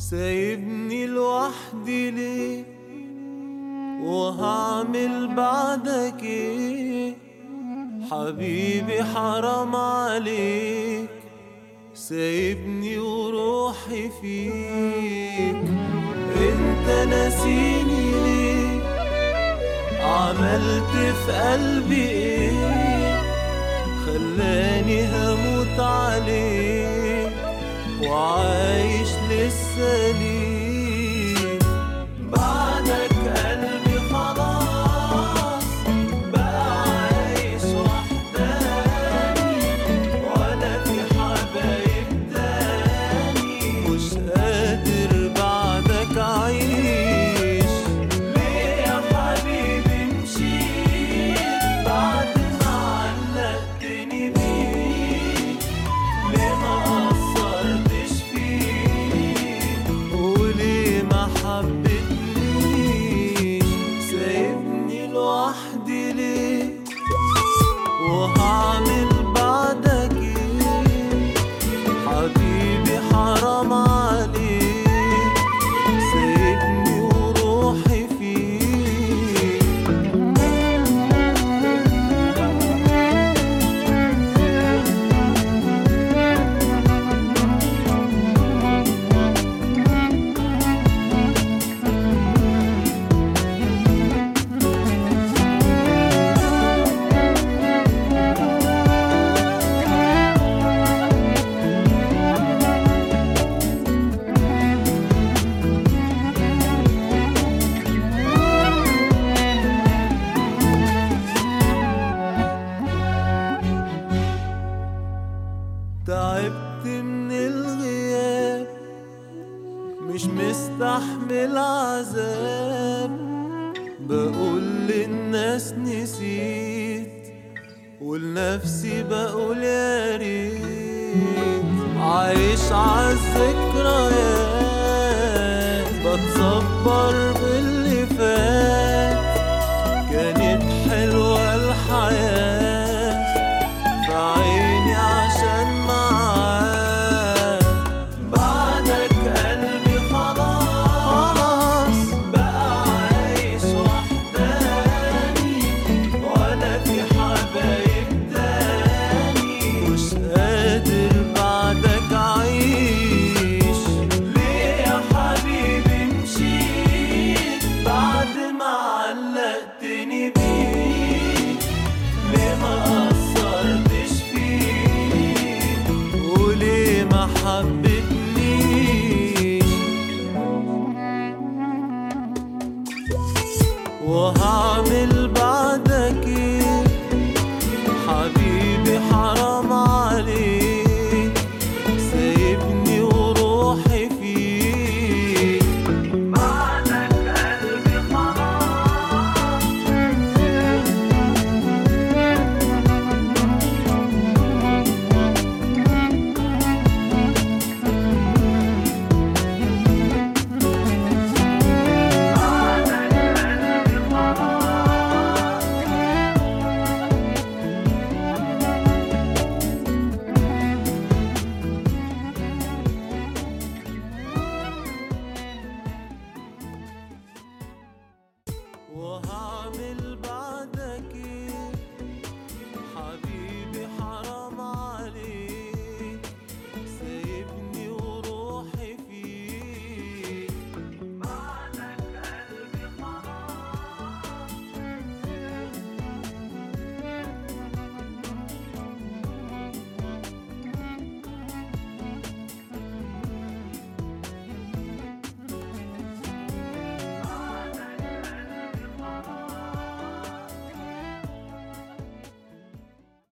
سايبني لوحدي ليه وهعمل بعدك ايه حبيبي حرام عليك سايبني وروحي فيك انت ناسيني ليه عملت في قلبي ايه خلاني هموت عليك وعايش لسه ليه بعدك قلبي خلاص بقى عايش وحداني ولا في حبايب تاني مش قادر بعدك اعيش ليه يا حبيبي مشيت بعد ما علقتني بيك ليه ما قصرتش فيك وليه ما حبتنيش سايبني لوحدي ليه وهعمل بعدك ايه حبيبي حرام عليك سايبني وروحي فيك تعبت من الغياب مش مستحمل عذاب بقول للناس نسيت ولنفسي بقول يا ريت عايش عالذكريات بتصبر باللي فات كانت حلوة الحياة في عيني عشان معاك بعدك قلبي خلاص بقى عايش وحداني ولا في حبايب تاني مش قادر بعدك اعيش ليه يا حبيبي مشيت بعد ما علقتني بيك ليه ما قصرتش فيك وليه ما حبيتنيش